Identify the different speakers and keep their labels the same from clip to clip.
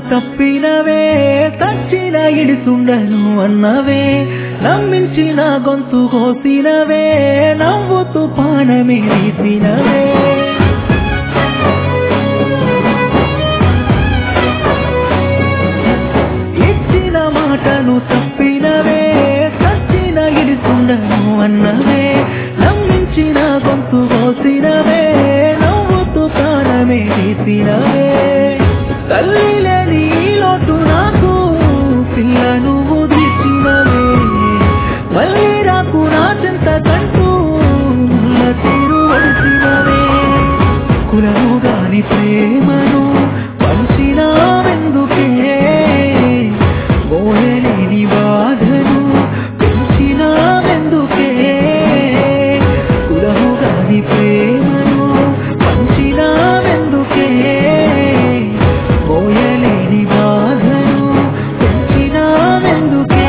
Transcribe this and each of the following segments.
Speaker 1: తప్పినవే తచ్చిన ఇడిసుండను అన్నవే నమ్మించిన గొంతు కోసినవే నవ్వుతూ పానమే తీసినవే ఇచ్చిన మాటను తప్పినవే సచ్చిన ఇడిసుండను అన్నవే నమ్మించిన గొంతు కోసినవే నవ్వుతూ ప్రాణమే తీసినవే తల్లి లేని ఈ లోటు నాకు పిల్ల నువ్వు తీసినవే మళ్ళీ రాకు నా చింత కంటూ ముళ్ళ తీరు వడిసినవే కులము గాని ప్రేమను పంచినావెందుకే మోయలేని బాధను పెంచినావెందుకే కులము గాని ప్రేమను పంచినావెందుకే మోయలేని బాధను పెంచినావెందుకే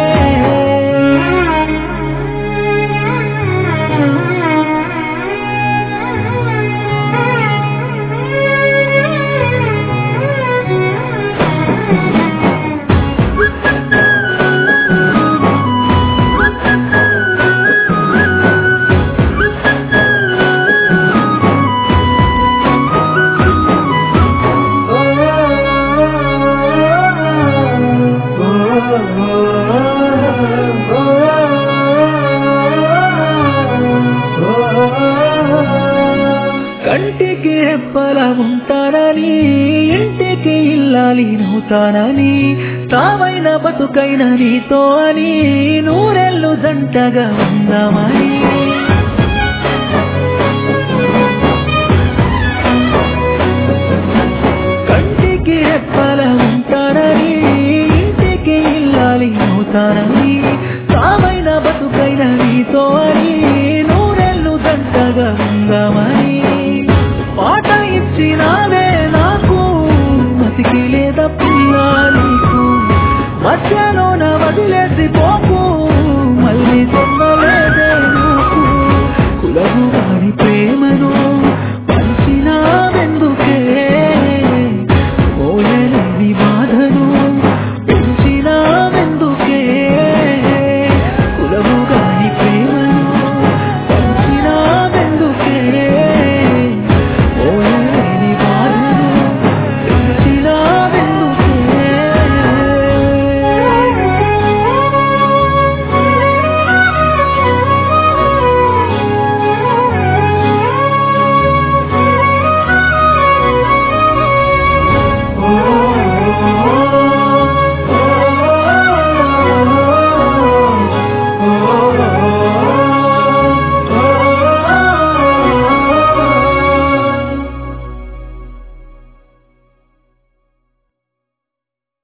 Speaker 1: కంటికి రెప్పల ఉంటానని ఇంటికి ఇల్లాలి నవ్వుతానని తావైన బతుకైన నీతో అని నూరెళ్ళు జంటగా ఉందామని కంటికి రెప్పల ఉంటానని ఇంటికి ఇల్లాలి నవ్వుతానని తావైన బతుకైన నీతో అని నూరెళ్ళు జంటగా ఉందామని మాట ఇచ్చినావే నాకు మతికి లేదా పిల్ల నీకు మధ్యలోన వదిలేసి పోకు మళ్ళీ జన్మ